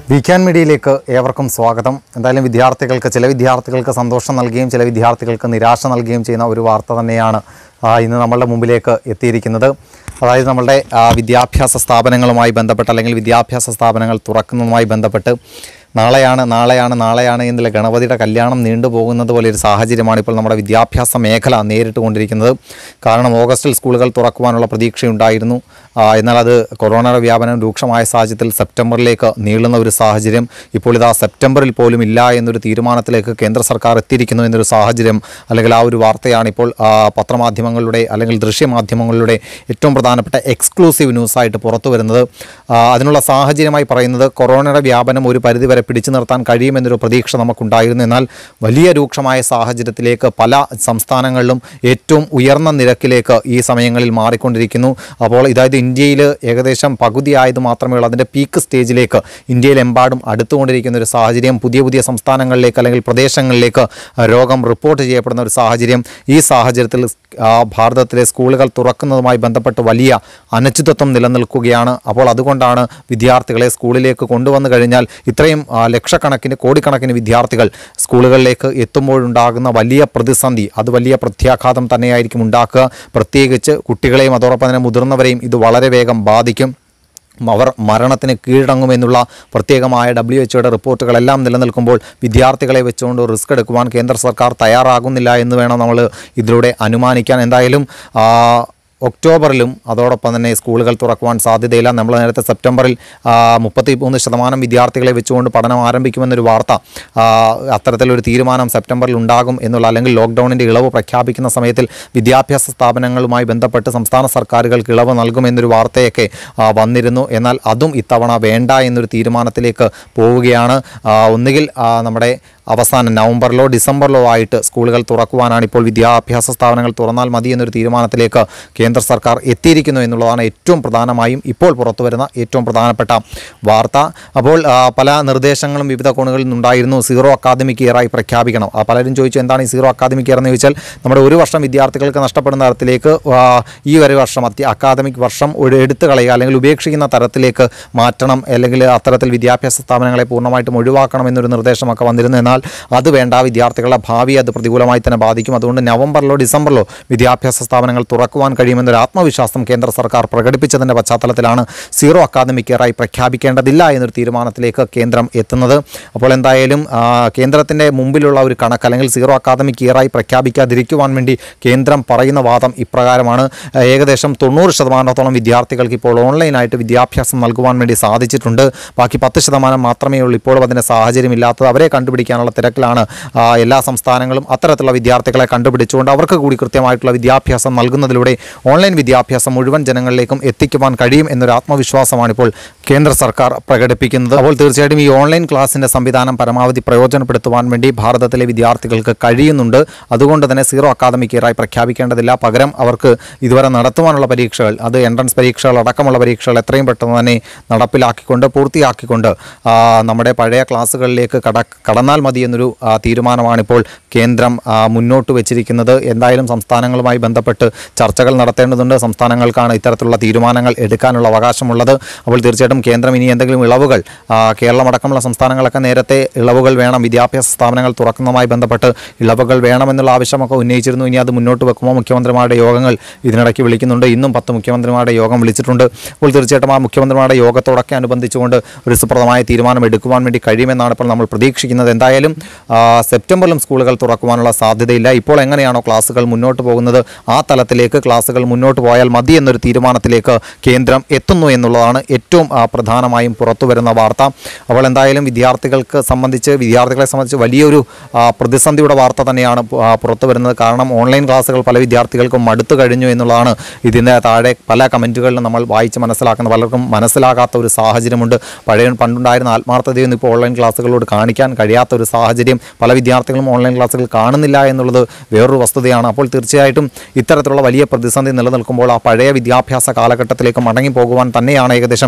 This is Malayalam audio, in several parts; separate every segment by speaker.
Speaker 1: വീക്കാൻ മീഡിയയിലേക്ക് ഏവർക്കും സ്വാഗതം എന്തായാലും വിദ്യാർത്ഥികൾക്ക് ചില വിദ്യാർത്ഥികൾക്ക് സന്തോഷം നൽകുകയും ചില വിദ്യാർത്ഥികൾക്ക് നിരാശ നൽകുകയും ചെയ്യുന്ന ഒരു വാർത്ത തന്നെയാണ് ആ, ഇന്ന് നമ്മളുടെ മുമ്പിലേക്ക് എത്തിയിരിക്കുന്നത് അതായത് നമ്മളുടെ ആ, വിദ്യാഭ്യാസ സ്ഥാപനങ്ങളുമായി ബന്ധപ്പെട്ട് അല്ലെങ്കിൽ വിദ്യാഭ്യാസ സ്ഥാപനങ്ങൾ തുറക്കുന്നതുമായി ബന്ധപ്പെട്ട് നാളെയാണ് നാളെയാണ് നാളെയാണ് എന്നുള്ള ഗണപതിയുടെ കല്യാണം നീണ്ടുപോകുന്നത് പോലെ ഒരു സാഹചര്യമാണ് ഇപ്പോൾ നമ്മുടെ വിദ്യാഭ്യാസ മേഖല നേരിട്ട് കൊണ്ടിരിക്കുന്നത് കാരണം ഓഗസ്റ്റിൽ സ്കൂളുകൾ തുറക്കുവാനുള്ള പ്രതീക്ഷയുണ്ടായിരുന്നു ആ, എന്നാൽ അത് കൊറോണയുടെ വ്യാപനം രൂക്ഷമായ സാഹചര്യത്തിൽ സെപ്റ്റംബറിലേക്ക് നീളുന്ന ഒരു സാഹചര്യം ഇപ്പോൾ ഇതാ സെപ്റ്റംബറിൽ പോലും ഇല്ല എന്നൊരു തീരുമാനത്തിലേക്ക് കേന്ദ്ര സർക്കാർ എത്തിയിരിക്കുന്നു എന്നൊരു സാഹചര്യം അല്ലെങ്കിൽ ആ ഒരു വാർത്തയാണ് ഇപ്പോൾ ആ, പത്രമാധ്യമങ്ങളിലൂടെ അല്ലെങ്കിൽ ദൃശ്യമാധ്യമങ്ങളിലൂടെ ഏറ്റവും പ്രധാനപ്പെട്ട എക്സ്ക്ലൂസീവ് ന്യൂസായിട്ട് പുറത്തു വരുന്നത് ആ, അതിനുള്ള സാഹചര്യമായി പറയുന്നത് കൊറോണയുടെ വ്യാപനം ഒരു പരിധിവരെ പിടിച്ചു നിർത്താൻ കഴിയുമെന്നൊരു പ്രതീക്ഷ നമുക്കുണ്ടായിരുന്നു എന്നാൽ വലിയ രൂക്ഷമായ സാഹചര്യത്തിലേക്ക് പല സംസ്ഥാനങ്ങളിലും ഏറ്റവും ഉയർന്ന നിരക്കിലേക്ക് ഈ സമയങ്ങളിൽ മാറിക്കൊണ്ടിരിക്കുന്നു അപ്പോൾ ഇതായത് ഇന്ത്യയിൽ ഏകദേശം പകുതിയായത് മാത്രമേ ഉള്ളൂ അതിൻ്റെ പീക്ക് സ്റ്റേജിലേക്ക് ഇന്ത്യയിലെമ്പാടും അടുത്തുകൊണ്ടിരിക്കുന്ന ഒരു സാഹചര്യം പുതിയ പുതിയ സംസ്ഥാനങ്ങളിലേക്ക് അല്ലെങ്കിൽ പ്രദേശങ്ങളിലേക്ക് രോഗം റിപ്പോർട്ട് ചെയ്യപ്പെടുന്ന ഒരു സാഹചര്യം ഈ സാഹചര്യത്തിൽ ആ, ഭാരതത്തിലെ സ്കൂളുകൾ തുറക്കുന്നതുമായി ബന്ധപ്പെട്ട് വലിയ അനിശ്ചിതത്വം നിലനിൽക്കുകയാണ് അപ്പോൾ അതുകൊണ്ടാണ് വിദ്യാർത്ഥികളെ സ്കൂളിലേക്ക് കൊണ്ടുവന്നു കഴിഞ്ഞാൽ ഇത്രയും ആ, ലക്ഷക്കണക്കിന് കോടിക്കണക്കിന് വിദ്യാർത്ഥികൾ സ്കൂളുകളിലേക്ക് എത്തുമ്പോഴുണ്ടാകുന്ന വലിയ പ്രതിസന്ധി അത് വലിയ പ്രത്യാഘാതം തന്നെയായിരിക്കും ഉണ്ടാക്കുക പ്രത്യേകിച്ച് കുട്ടികളെയും അതോടൊപ്പം തന്നെ മുതിർന്നവരെയും ഇത് വളരെ വേഗം ബാധിക്കും അവർ മരണത്തിന് കീഴടങ്ങുമെന്നുള്ള പ്രത്യേകമായ ഡബ്ല്യു എച്ച്ഒയുടെ റിപ്പോർട്ടുകളെല്ലാം നിലനിൽക്കുമ്പോൾ വിദ്യാർത്ഥികളെ വെച്ചുകൊണ്ട് റിസ്ക് എടുക്കുവാൻ കേന്ദ്ര സർക്കാർ തയ്യാറാകുന്നില്ല എന്ന് വേണം നമ്മൾ ഇതിലൂടെ അനുമാനിക്കാൻ എന്തായാലും ആ, ഒക്ടോബറിലും അതോടൊപ്പം തന്നെ സ്കൂളുകൾ തുറക്കുവാൻ സാധ്യതയില്ല നമ്മൾ നേരത്തെ സെപ്റ്റംബറിൽ മുപ്പത്തി മൂന്ന് ശതമാനം വിദ്യാർത്ഥികളെ വെച്ചുകൊണ്ട് പഠനം ആരംഭിക്കുമെന്നൊരു വാർത്ത ആ, അത്തരത്തിലൊരു തീരുമാനം സെപ്റ്റംബറിൽ ഉണ്ടാകും എന്നുള്ള അല്ലെങ്കിൽ ലോക്ക്ഡൗണിൻ്റെ ഇളവ് പ്രഖ്യാപിക്കുന്ന സമയത്തിൽ വിദ്യാഭ്യാസ സ്ഥാപനങ്ങളുമായി ബന്ധപ്പെട്ട് സംസ്ഥാന സർക്കാരുകൾക്ക് ഇളവ് നൽകുമെന്നൊരു വാർത്തയൊക്കെ ആ, വന്നിരുന്നു എന്നാൽ അതും ഇത്തവണ വേണ്ട എന്നൊരു തീരുമാനത്തിലേക്ക് പോവുകയാണ് ആ, ഒന്നുകിൽ ആ, നമ്മുടെ അവസാനം നവംബറിലോ ഡിസംബറിലോ ആയിട്ട് സ്കൂളുകൾ തുറക്കുവാനാണ് ഇപ്പോൾ വിദ്യാഭ്യാസ സ്ഥാപനങ്ങൾ തുറന്നാൽ മതി എന്നൊരു തീരുമാനത്തിലേക്ക് കേന്ദ്ര സർക്കാർ എത്തിയിരിക്കുന്നു എന്നുള്ളതാണ് ഏറ്റവും പ്രധാനമായും ഇപ്പോൾ പുറത്തു വരുന്ന ഏറ്റവും പ്രധാനപ്പെട്ട വാർത്ത അപ്പോൾ ആ, പല നിർദ്ദേശങ്ങളും വിവിധ കോണുകളിൽ നിന്നുണ്ടായിരുന്നു സീറോ അക്കാദമിക് ഇയറായി പ്രഖ്യാപിക്കണം ആ, പലരും ചോദിച്ചു എന്താണ് ഈ സീറോ അക്കാദമിക് ഇയർ എന്ന് ചോദിച്ചാൽ നമ്മുടെ ഒരു വർഷം വിദ്യാർത്ഥികൾക്ക് നഷ്ടപ്പെടുന്ന തരത്തിലേക്ക് ആ, ഈ ഒരു വർഷം അത്യ അക്കാദമിക് വർഷം ഒരു എടുത്തു കളയുക അല്ലെങ്കിൽ ഉപേക്ഷിക്കുന്ന തരത്തിലേക്ക് മാറ്റണം അല്ലെങ്കിൽ അത്തരത്തിൽ വിദ്യാഭ്യാസ സ്ഥാപനങ്ങളെ പൂർണ്ണമായിട്ടും ഒഴിവാക്കണം എന്നൊരു നിർദ്ദേശമൊക്കെ വന്നിരുന്നു എന്നാൽ അത് വേണ്ട വിദ്യാർത്ഥികളുടെ ഭാവി അത് പ്രതികൂലമായി തന്നെ ബാധിക്കും അതുകൊണ്ട് നവംബറിലോ ഡിസംബറിലോ വിദ്യാഭ്യാസ സ്ഥാപനങ്ങൾ തുറക്കുവാൻ കഴിയുമെന്നൊരു ആത്മവിശ്വാസം കേന്ദ്ര സർക്കാർ പ്രകടിപ്പിച്ചതിൻ്റെ പശ്ചാത്തലത്തിലാണ് സീറോ അക്കാദമിക് ഇയറായി പ്രഖ്യാപിക്കേണ്ടതില്ല എന്നൊരു തീരുമാനത്തിലേക്ക് കേന്ദ്രം എത്തുന്നത് അപ്പോൾ എന്തായാലും ആ, കേന്ദ്രത്തിൻ്റെ മുമ്പിലുള്ള ഒരു കണക്ക് അല്ലെങ്കിൽ സീറോ അക്കാദമിക് ഇയറായി പ്രഖ്യാപിക്കാതിരിക്കുവാൻ വേണ്ടി കേന്ദ്രം പറയുന്ന വാദം ഇപ്രകാരമാണ് ആ, ഏകദേശം തൊണ്ണൂറ് ശതമാനത്തോളം വിദ്യാർത്ഥികൾക്ക് ഇപ്പോൾ ഓൺലൈനായിട്ട് വിദ്യാഭ്യാസം നൽകുവാൻ വേണ്ടി സാധിച്ചിട്ടുണ്ട് ബാക്കി പത്ത് ശതമാനം മാത്രമേ ഉള്ളൂ ഇപ്പോഴും അതിന് സാഹചര്യമില്ലാത്തത് അവരെ കണ്ടുപിടിക്കാനുള്ള തിരക്കിലാണ് ആ, എല്ലാ സംസ്ഥാനങ്ങളും അത്തരത്തിലുള്ള വിദ്യാർത്ഥികളെ കണ്ടുപിടിച്ചുകൊണ്ട് അവർക്ക് കൂടി കൃത്യമായിട്ടുള്ള വിദ്യാഭ്യാസം നൽകുന്നതിലൂടെ ഓൺലൈൻ വിദ്യാഭ്യാസം മുഴുവൻ ജനങ്ങളിലേക്കും എത്തിക്കുവാൻ കഴിയും എന്നൊരു ആത്മവിശ്വാസമാണ് ഇപ്പോൾ കേന്ദ്ര സർക്കാർ പ്രകടിപ്പിക്കുന്നത് അപ്പോൾ തീർച്ചയായിട്ടും ഈ ഓൺലൈൻ ക്ലാസ്സിൻ്റെ സംവിധാനം പരമാവധി പ്രയോജനപ്പെടുത്തുവാൻ വേണ്ടി ഭാരതത്തിലെ വിദ്യാർത്ഥികൾക്ക് കഴിയുന്നുണ്ട് അതുകൊണ്ട് തന്നെ സീറോ അക്കാദമിക് ഇയറായി പ്രഖ്യാപിക്കേണ്ടതില്ല പകരം അവർക്ക് ഇതുവരെ നടത്തുവാനുള്ള പരീക്ഷകൾ അത് എൻട്രൻസ് പരീക്ഷകൾ അടക്കമുള്ള പരീക്ഷകൾ എത്രയും പെട്ടെന്ന് തന്നെ നടപ്പിലാക്കിക്കൊണ്ട് പൂർത്തിയാക്കിക്കൊണ്ട് ആ, നമ്മുടെ പഴയ ക്ലാസ്സുകളിലേക്ക് കട കടന്നാൽ മതി എന്നൊരു ആ, തീരുമാനമാണിപ്പോൾ കേന്ദ്രം ആ, മുന്നോട്ട് വെച്ചിരിക്കുന്നത് എന്തായാലും സംസ്ഥാനങ്ങളുമായി ബന്ധപ്പെട്ട് ചർച്ചകൾ നടത്തേണ്ടതുണ്ട് സംസ്ഥാനങ്ങൾക്കാണ് ഇത്തരത്തിലുള്ള തീരുമാനങ്ങൾ എടുക്കാനുള്ള അവകാശമുള്ളത് അപ്പോൾ തീർച്ചയായിട്ടും കേന്ദ്രം ഇനി എന്തെങ്കിലും ഇളവുകൾ ആ, കേരളമടക്കമുള്ള സംസ്ഥാനങ്ങളൊക്കെ നേരത്തെ ഇളവുകൾ വേണം വിദ്യാഭ്യാസ സ്ഥാപനങ്ങൾ തുറക്കുന്നതുമായി ബന്ധപ്പെട്ട് ഇളവുകൾ വേണമെന്നുള്ള ആവശ്യമൊക്കെ ഉന്നയിച്ചിരുന്നു ഇനി അത് മുന്നോട്ട് വെക്കുമ്പോൾ മുഖ്യമന്ത്രിമാരുടെ യോഗങ്ങൾ ഇതിനിടയ്ക്ക് വിളിക്കുന്നുണ്ട് ഇന്നും പത്ത് മുഖ്യമന്ത്രിമാരുടെ യോഗം വിളിച്ചിട്ടുണ്ട് അപ്പോൾ തീർച്ചയായിട്ടും ആ മുഖ്യമന്ത്രിമാരുടെ യോഗത്തോടൊക്കെ അനുബന്ധിച്ചുകൊണ്ട് ഒരു സുപ്രദമായ തീരുമാനം എടുക്കുവാൻ വേണ്ടി കഴിയുമെന്നാണ് ഇപ്പോൾ നമ്മൾ പ്രതീക്ഷിക്കുന്നത് എന്തായാലും ആ, സെപ്റ്റംബറിലും സ്കൂളുകൾ തുറക്കുവാനുള്ള സാധ്യതയില്ല ഇപ്പോൾ എങ്ങനെയാണോ ക്ലാസ്സുകൾ മുന്നോട്ട് പോകുന്നത് ആ തലത്തിലേക്ക് ക്ലാസ്സുകൾ മുന്നോട്ട് പോയാൽ മതി എന്നൊരു തീരുമാനത്തിലേക്ക് കേന്ദ്രം എത്തുന്നു എന്നുള്ളതാണ് ഏറ്റവും ആ, പ്രധാനമായും പുറത്തു വരുന്ന വാർത്ത അപ്പോൾ എന്തായാലും വിദ്യാർത്ഥികൾക്ക് സംബന്ധിച്ച് വിദ്യാർത്ഥികളെ സംബന്ധിച്ച് വലിയൊരു ആ, പ്രതിസന്ധിയുടെ വാർത്ത തന്നെയാണ് പു- ആ, പുറത്തു വരുന്നത് കാരണം ഓൺലൈൻ ക്ലാസ്സുകൾ പല വിദ്യാർത്ഥികൾക്കും മടുത്തു കഴിഞ്ഞു എന്നുള്ളതാണ് ഇതിൻ്റെ താഴെ പല കമൻറ്റുകളിലും നമ്മൾ വായിച്ച് മനസ്സിലാക്കുന്ന പലർക്കും മനസ്സിലാകാത്ത ഒരു സാഹചര്യമുണ്ട് പഴയ പണ്ടുണ്ടായിരുന്ന ആത്മാർത്ഥതയൊന്നും ഇപ്പോൾ ഓൺലൈൻ ക്ലാസ്സുകളോട് കാണിക്കാൻ കഴിയാത്ത ഒരു സാഹചര്യം പല വിദ്യാർത്ഥികളും ഓൺലൈൻ ക്ലാസ്സുകൾ കാണുന്നില്ല എന്നുള്ളത് വേറൊരു വസ്തുതയാണ് അപ്പോൾ തീർച്ചയായിട്ടും ഇത്തരത്തിലുള്ള വലിയ പ്രതിസന്ധി നിലനിൽക്കുമ്പോൾ ആ പഴയ വിദ്യാഭ്യാസ കാലഘട്ടത്തിലേക്ക് മടങ്ങി പോകുവാൻ തന്നെയാണ് ഏകദേശം തൊണ്ണൂറ്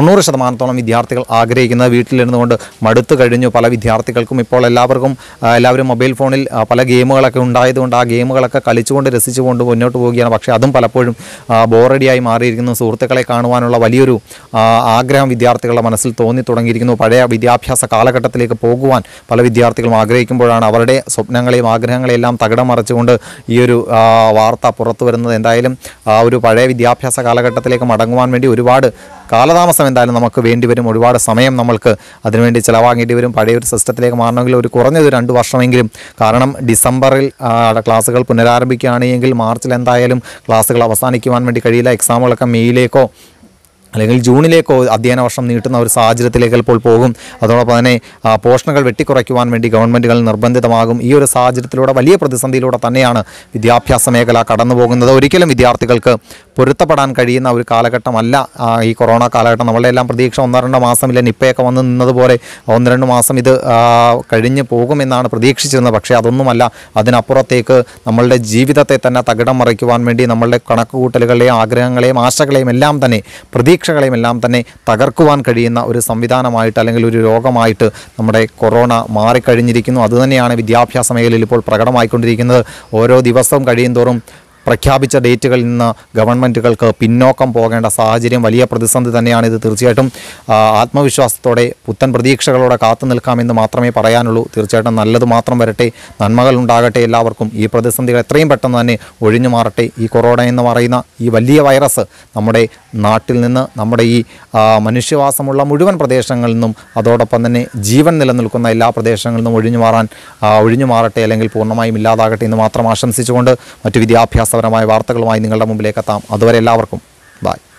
Speaker 1: തൊണ്ണൂറ് ശതമാനത്തോളം വിദ്യാർത്ഥികൾ ആഗ്രഹിക്കുന്നത് വീട്ടിലിരുന്നുകൊണ്ട് മടുത്തു കഴിഞ്ഞു പല വിദ്യാർത്ഥികൾക്കും ഇപ്പോൾ എല്ലാവർക്കും ആ, എല്ലാവരും മൊബൈൽ ഫോണിൽ ആ, പല ഗെയിമുകളൊക്കെ ഉണ്ടായതുകൊണ്ട് ആ ഗെയിമുകളൊക്കെ കളിച്ചുകൊണ്ട് രസിച്ചുകൊണ്ട് മുന്നോട്ട് പോവുകയാണ് പക്ഷേ അതും പലപ്പോഴും ആ, ബോറടിയായി മാറിയിരിക്കുന്നു സുഹൃത്തുക്കളെ കാണുവാനുള്ള വലിയൊരു ആ, ആഗ്രഹം വിദ്യാർത്ഥികളുടെ മനസ്സിൽ തോന്നി തുടങ്ങിയിരിക്കുന്നു പഴയ വിദ്യാഭ്യാസ കാലഘട്ടത്തിലേക്ക് പോകുവാൻ പല വിദ്യാർത്ഥികളും ആഗ്രഹിക്കുമ്പോഴാണ് അവരുടെ സ്വപ്നങ്ങളെയും ആഗ്രഹങ്ങളെയും എല്ലാം തകിടം മറിച്ചുകൊണ്ട് ഈ ഒരു ആ, വാർത്ത പുറത്തു വരുന്നത് എന്തായാലും ആ ഒരു പഴയ വിദ്യാഭ്യാസ കാലഘട്ടത്തിലേക്ക് മടങ്ങുവാൻ വേണ്ടി ഒരുപാട് കാലതാമസം എന്തായാലും നമുക്ക് വേണ്ടി വരും ഒരുപാട് സമയം നമ്മൾക്ക് അതിനുവേണ്ടി ചിലവാകേണ്ടി വരും പഴയ ഒരു സിസ്റ്റത്തിലേക്ക് മാറണമെങ്കിൽ ഒരു കുറഞ്ഞത് രണ്ട് വർഷമെങ്കിലും കാരണം ഡിസംബറിൽ ആ, ക്ലാസ്സുകൾ പുനരാരംഭിക്കുകയാണെങ്കിൽ മാർച്ചിൽ എന്തായാലും ക്ലാസ്സുകൾ അവസാനിക്കുവാൻ വേണ്ടി കഴിയില്ല എക്സാമുകളൊക്കെ മെയ്യിലേക്കോ അല്ലെങ്കിൽ ജൂണിലേക്കോ അധ്യയന വർഷം നീട്ടുന്ന ഒരു സാഹചര്യത്തിലേക്ക് ഇപ്പോൾ പോകും അതോടൊപ്പം തന്നെ ആ, പോഷണങ്ങൾ വെട്ടിക്കുറയ്ക്കുവാൻ വേണ്ടി ഗവൺമെൻറ്റുകൾ നിർബന്ധിതമാകും ഈ ഒരു സാഹചര്യത്തിലൂടെ വലിയ പ്രതിസന്ധിയിലൂടെ തന്നെയാണ് വിദ്യാഭ്യാസ മേഖല കടന്നു പോകുന്നത് ഒരിക്കലും വിദ്യാർത്ഥികൾക്ക് പൊരുത്തപ്പെടാൻ കഴിയുന്ന ഒരു കാലഘട്ടമല്ല ആ, ഈ കൊറോണ കാലഘട്ടം നമ്മളുടെ എല്ലാം പ്രതീക്ഷ ഒന്നോ രണ്ടോ മാസമില്ല നിപ്പയൊക്കെ വന്ന് നിന്നതുപോലെ ഒന്ന് രണ്ട് മാസം ഇത് ആ, കഴിഞ്ഞ് പോകുമെന്നാണ് പ്രതീക്ഷിച്ചിരുന്നത് പക്ഷേ അതൊന്നുമല്ല അതിനപ്പുറത്തേക്ക് നമ്മളുടെ ജീവിതത്തെ തന്നെ തകിടം മറിക്കുവാൻ വേണ്ടി നമ്മളുടെ കണക്കുകൂട്ടലുകളെയും ആഗ്രഹങ്ങളെയും ആശകളെയും എല്ലാം തന്നെ പ്രതീക്ഷകളെയും എല്ലാം തന്നെ തകർക്കുവാൻ കഴിയുന്ന ഒരു സംവിധാനമായിട്ട് അല്ലെങ്കിൽ ഒരു രോഗമായിട്ട് നമ്മുടെ കൊറോണ മാറിക്കഴിഞ്ഞിരിക്കുന്നു അതുതന്നെയാണ് വിദ്യാഭ്യാസ മേഖലയിൽ ഇപ്പോൾ പ്രകടമായിക്കൊണ്ടിരിക്കുന്നത് ഓരോ ദിവസവും കഴിയും തോറും പ്രഖ്യാപിച്ച ഡേറ്റുകളിൽ നിന്ന് ഗവൺമെൻറ്റുകൾക്ക് പിന്നോക്കം പോകേണ്ട സാഹചര്യം വലിയ പ്രതിസന്ധി തന്നെയാണ് ഇത് തീർച്ചയായിട്ടും ആ, ആത്മവിശ്വാസത്തോടെ പുത്തൻ പ്രതീക്ഷകളോടെ കാത്തു നിൽക്കാമെന്ന് മാത്രമേ പറയാനുള്ളൂ തീർച്ചയായിട്ടും നല്ലത് മാത്രം വരട്ടെ നന്മകൾ ഉണ്ടാകട്ടെ എല്ലാവർക്കും ഈ പ്രതിസന്ധികൾ എത്രയും പെട്ടെന്ന് തന്നെ ഒഴിഞ്ഞു മാറട്ടെ ഈ കൊറോണ എന്ന് പറയുന്ന ഈ വലിയ വൈറസ് നമ്മുടെ നാട്ടിൽ നിന്ന് നമ്മുടെ ഈ ആ, മനുഷ്യവാസമുള്ള മുഴുവൻ പ്രദേശങ്ങളിൽ നിന്നും അതോടൊപ്പം തന്നെ ജീവൻ നിലനിൽക്കുന്ന എല്ലാ പ്രദേശങ്ങളിൽ നിന്നും ഒഴിഞ്ഞു മാറാൻ ആ, ഒഴിഞ്ഞു മാറട്ടെ അല്ലെങ്കിൽ പൂർണ്ണമായും ഇല്ലാതാകട്ടെ എന്ന് മാത്രം ആശംസിച്ചുകൊണ്ട് മറ്റു വിദ്യാഭ്യാസപരമായ വാർത്തകളുമായി നിങ്ങളുടെ മുമ്പിലേക്ക് എത്താം അതുവരെ എല്ലാവർക്കും ബായ്